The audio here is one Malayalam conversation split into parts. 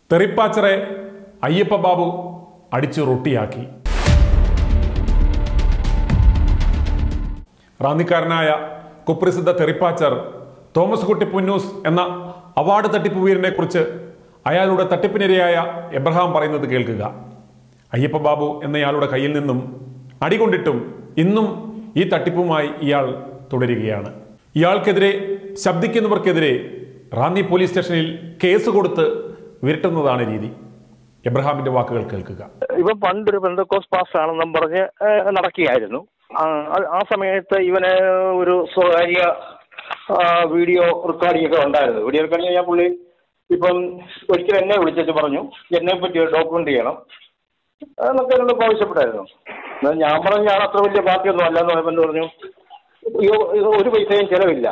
തെറിപ്പാച്ചറെ അയ്യപ്പ ബാബു അടിച്ചു റൊട്ടിയാക്കി റാന്നിക്കാരനായ കുപ്രസിദ്ധ തെറിപ്പാച്ചർ തോമസ് കുട്ടി പുന്നൂസ് എന്ന അവാർഡ് തട്ടിപ്പ് വീരനെ കുറിച്ച് അയാളുടെ തട്ടിപ്പിനിരയായ എബ്രഹാം പറയുന്നത് കേൾക്കുക അയ്യപ്പ ബാബു എന്നയാളുടെ കയ്യിൽ നിന്നും അടികൊണ്ടിട്ടും ഇന്നും ഈ തട്ടിപ്പുമായി ഇയാൾ തുടരുകയാണ് ഇയാൾക്കെതിരെ ശബ്ദിക്കുന്നവർക്കെതിരെ റാന്നി പോലീസ് സ്റ്റേഷനിൽ കേസ് കൊടുത്ത് വിരട്ടുന്നതാണ് രീതി എബ്രഹാമിന്റെ വാക്കുകൾ കേൾക്കുക ഇവൻ പണ്ടൊരു ബന്ധക്കോസ് പാസ് ആണെന്നും പറഞ്ഞ് ഏഹ്, നടക്കുകയായിരുന്നു ആ ആ- ആ സമയത്ത് ഇവന് ഒരു സ്വകാര്യ ആ, വീഡിയോ റെക്കോർഡിംഗ് ഒക്കെ ഉണ്ടായിരുന്നു വീഡിയോ റെക്കോർഡിംഗ് ഞാൻ പുള്ളി ഇപ്പം ഒരിക്കലും എന്നെ വിളിച്ചിട്ട് പറഞ്ഞു എന്നെ പറ്റി ഡോക്യുമെന്റ് ചെയ്യണം എന്നൊക്കെ എന്നോട് ആവശ്യപ്പെട്ടായിരുന്നു എന്നാൽ ഞാൻ പറഞ്ഞു ഞാൻ അത്ര വലിയ പാർട്ടിയൊന്നും അല്ലെന്ന് പറഞ്ഞപ്പോൾ എന്നോട് പറഞ്ഞു "അയ്യോ, ഇത് ഒരു പൈസയും ചെലവില്ല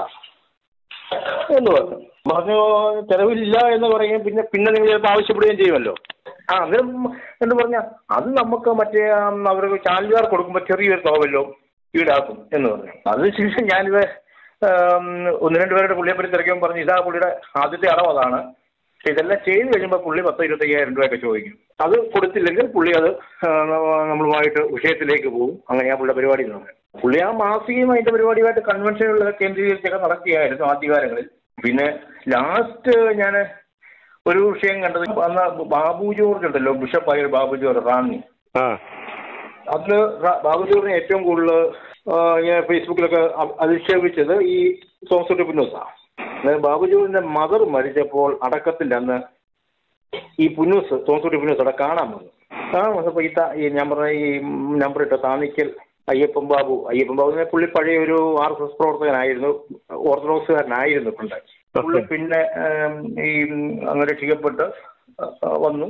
എന്ന് പറഞ്ഞു പറഞ്ഞു ചെലവില്ല എന്ന് പറയും പിന്നെ പിന്നെ നിങ്ങൾ ചിലപ്പോൾ ആവശ്യപ്പെടുകയും ചെയ്യുമല്ലോ ആ അന്നേരം എന്ന് പറഞ്ഞ അത് നമുക്ക് മറ്റേ ആം, അവർക്ക് ചാനലുകാർ കൊടുക്കുമ്പോൾ ചെറിയൊരു തുകവല്ലോ ഈടാക്കും എന്ന് പറഞ്ഞു അതിനുശേഷം ഞാനിത് ആം, ഒന്ന് രണ്ട് പേരുടെ പുള്ളിയെ പറ്റി തിരക്കാൻ പറഞ്ഞു ഇതാ പുള്ളിയുടെ ആദ്യത്തെ അടവ് അതാണ് പക്ഷെ ഇതെല്ലാം ചെയ്ത് കഴിയുമ്പോൾ പുള്ളി പത്ത് ഇരുപത്തയ്യായിരം രൂപയൊക്കെ ചോദിക്കും അത് കൊടുത്തില്ലെങ്കിൽ പുള്ളി അത് ആ, നമ്മളുമായിട്ട് വിഷയത്തിലേക്ക് പോകും അങ്ങനെ ആ പുള്ളിയുടെ പരിപാടി എന്ന് പറയും പുള്ളി ആ മാസികയും അതിന്റെ പരിപാടിയുമായിട്ട് കൺവെൻഷനുകളൊക്കെ കേന്ദ്രീകരിച്ചൊക്കെ നടക്കുകയായിരുന്നു ആദ്യകാലങ്ങളിൽ പിന്നെ ലാസ്റ്റ് ഞാൻ ഒരു വിഷയം കണ്ടത് അന്ന് ബാബു ജോർജ് ഉണ്ടല്ലോ ബിഷപ്പായ ഒരു ബാബു ജോർജ് റാന്നി അതില് റ- ബാബു ജോർജിനെ ഏറ്റവും കൂടുതൽ ഞാൻ ഫേസ്ബുക്കിലൊക്കെ അ- അധിക്ഷേപിച്ചത് ഈ തോമസ് പുന്നൂസാണ് അതായത് ബാബു ജോർജിന്റെ മദർ മരിച്ചപ്പോൾ അടക്കത്തിന്റെ അന്ന് ഈ പുന്നൂസ് തോമസ് പുന്നൂസ് അവിടെ കാണാൻ വന്നു കാണാൻ വന്നപ്പോ ഈ താ- ഈ ഞാൻ പറഞ്ഞ ഈ നമ്പർ ഇട്ട താന്നിക്കൽ അയ്യപ്പൻ ബാബു അയ്യപ്പൻ ബാബു എന്ന് പുള്ളി പഴയ ഒരു ആർ എസ് എസ് പ്രവർത്തകനായിരുന്നു ഓർത്തഡോക്സുകാരനായിരുന്നു പണ്ട് പുള്ളി പിന്നെ ഏം, ഈ അങ്ങ് രക്ഷിക്കപ്പെട്ട് ആ, വന്നു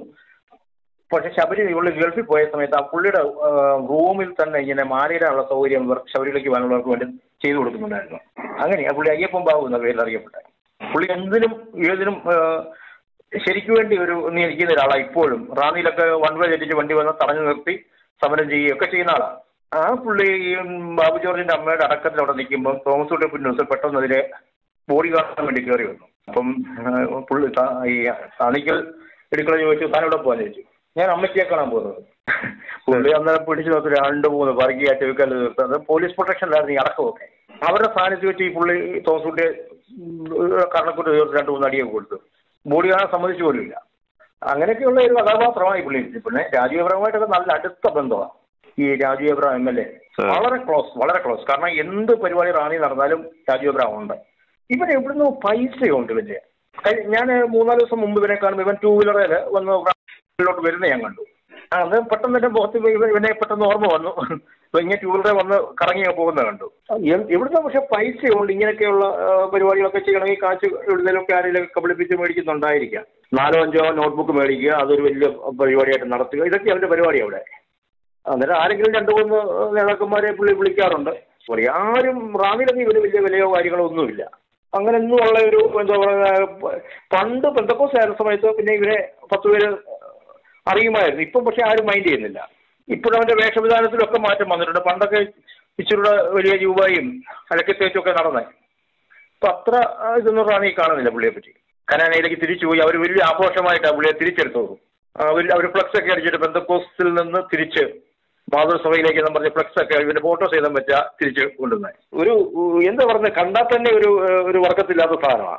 പക്ഷെ ശബരി ഇവള് ഗൾഫിൽ പോയ സമയത്ത് ആ പുള്ളിയുടെ ആ, റൂമിൽ തന്നെ ഇങ്ങനെ മാറിയിടാനുള്ള സൗകര്യം ഇവർക്ക് ശബരിയിലേക്ക് വരാനുള്ളവർക്ക് വേണ്ടി ചെയ്തു കൊടുക്കുന്നുണ്ടായിരുന്നു അങ്ങനെയാ പുള്ളി അയ്യപ്പൻ ബാബു എന്ന പേരിൽ അറിയപ്പെട്ടെ പുള്ളി എന്തിനും ഏതിനും ആ, ശരിക്കു വേണ്ടി ഒരു നിൽക്കുന്ന ഒരാളാണ് ഇപ്പോഴും റാന്നിയിലൊക്കെ വൺ വേ തെറ്റിച്ച് വണ്ടി വന്ന് തടഞ്ഞു നിർത്തി സമരം ചെയ്യുകയൊക്കെ ചെയ്യുന്ന ആളാണ് ആ പുള്ളി ഈ ബാബു ജോർജിന്റെ അമ്മയുടെ അടക്കത്തിൽ അവിടെ നിൽക്കുമ്പോൾ തോമസ് കുട്ടി പുന്നൂസ് പെട്ടെന്ന് അതിലെ ബോഡി കാണാൻ വേണ്ടി കയറി വന്നു അപ്പം ആ, പുള്ളി താ- ഈ താണിക്കൽ എടുക്കള ചോദിച്ചു താൻ എവിടെ പോകാൻ ചോദിച്ചു ഞാൻ അമ്മച്ചിയെ കാണാൻ പോകുന്നത് പുള്ളി അന്നേരം പിടിച്ചു നോക്കി രണ്ട് മൂന്ന് വർഗീയ ചെവിക്കല്ല് തീർത്ത് അത് പോലീസ് പ്രൊട്ടക്ഷനിലായിരുന്നു ഈ അടക്കമൊക്കെ അവരുടെ സ്ഥാനത്ത് വെച്ച് ഈ പുള്ളി തോമസ് കുട്ടിയെ കരണക്കുട്ടി തീർത്ത് രണ്ട് മൂന്ന് അടിയൊക്കെ കൊടുത്തു ബോഡി കാണാൻ സമ്മതിച്ചു പോലുമില്ല അങ്ങനെയൊക്കെയുള്ള ഒരു കഥാപാത്രമായി പുള്ളി പിന്നെ രാജീവ് എബ്രഹാമായിട്ടൊക്കെ നല്ല അടുത്ത ബന്ധമാണ് ഈ Rajeev Abraham M L A വളരെ ക്ലോസ് വളരെ ക്ലോസ് കാരണം എന്ത് പരിപാടി റാണി നടന്നാലും രാജീവ് എബ്രഹാം ഉണ്ട് ഇവൻ എവിടുന്ന് പൈസയുണ്ട് ഇവന്റെ ഞാൻ മൂന്നാല് ദിവസം മുമ്പ് ഇവനെ കാണുമ്പോൾ ഇവൻ ടൂ വീലറിൽ വന്ന് ോട്ട് വരുന്ന ഞാൻ കണ്ടു ആ, അത് പെട്ടെന്ന് എന്റെ മുഖത്ത് ഇവ- ഇവനെ പെട്ടെന്ന് ഓർമ്മ വന്നു അപ്പൊ ഇങ്ങനെ ടൂ വീലറെ വന്ന് കറങ്ങി പോകുന്നത് കണ്ടു എ- എവിടുന്ന് പക്ഷെ പൈസയുണ്ട് ഇങ്ങനെയൊക്കെയുള്ള ആ, പരിപാടികളൊക്കെ ചെയ്യണമെങ്കിൽ കാശ് എവിടുന്നേലൊക്കെ ആരെങ്കിലും കബളിപ്പിച്ച് മേടിക്കുന്നുണ്ടായിരിക്കാം നാലോ അഞ്ചോ നോട്ട്ബുക്ക് മേടിക്കുക അതൊരു വലിയ പരിപാടിയായിട്ട് നടത്തുക ഇതൊക്കെ അവന്റെ പരിപാടി അവിടെ അന്നേരം ആരെങ്കിലും രണ്ടു മൂന്ന് നേതാക്കന്മാരെ പുള്ളി വിളിക്കാറുണ്ട് പറയും ആരും റാന്നിലൊന്നും ഇവര് വലിയ വിലയോ കാര്യങ്ങളോ ഒന്നുമില്ല അങ്ങനെ ഒന്നും ഉള്ള ഒരു എന്താ പറയുക പണ്ട് പെന്തക്കോസ് ആയിരുന്ന സമയത്ത് പിന്നെ ഇവരെ പത്ത് പേര് അറിയുമായിരുന്നു ഇപ്പം പക്ഷെ ആരും മൈൻഡ് ചെയ്യുന്നില്ല ഇപ്പോഴും അവന്റെ വേഷവിധാനത്തിലൊക്കെ മാറ്റം വന്നിട്ടുണ്ട് പണ്ടൊക്കെ ഇച്ചിരൂടെ വലിയ രൂപയും അലക്കത്തേച്ചൊക്കെ നടന്നേ ഇപ്പൊ അത്ര ആ, ഇതൊന്നും റാണി കാണുന്നില്ല പുള്ളിയെ പറ്റി കനാനയിലേക്ക് തിരിച്ചു പോയി അവർ വലിയ ആഘോഷമായിട്ടാണ് പുള്ളിയെ തിരിച്ചെടുത്തത് അവർ അവർ ഫ്ലക്സ് ഒക്കെ അടിച്ചിട്ട് ബന്ധക്കോസ്റ്റിൽ നിന്ന് തിരിച്ച് മാതൃസഭയിലേക്ക് എന്ന് പറഞ്ഞ് ഫ്ലക്സ് ഒക്കെ ഇവന്റെ ഫോട്ടോ ചെയ്താൽ പറ്റുക തിരിച്ച് കൊണ്ടുവന്നത് ഒരു ഉ, എന്താ പറയുന്നത് കണ്ടാൽ തന്നെ ഒരു ഏഹ്, ഒരു വർക്കത്തില്ലാത്ത സാധനമാണ്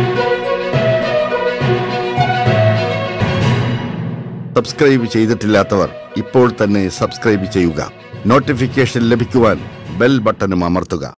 സബ്സ്ക്രൈബ് ചെയ്തിട്ടില്ലാത്തവർ ഇപ്പോൾ തന്നെ സബ്സ്ക്രൈബ് ചെയ്യുക നോട്ടിഫിക്കേഷൻ ലഭിക്കുവാൻ ബെൽ ബട്ടണും അമർത്തുക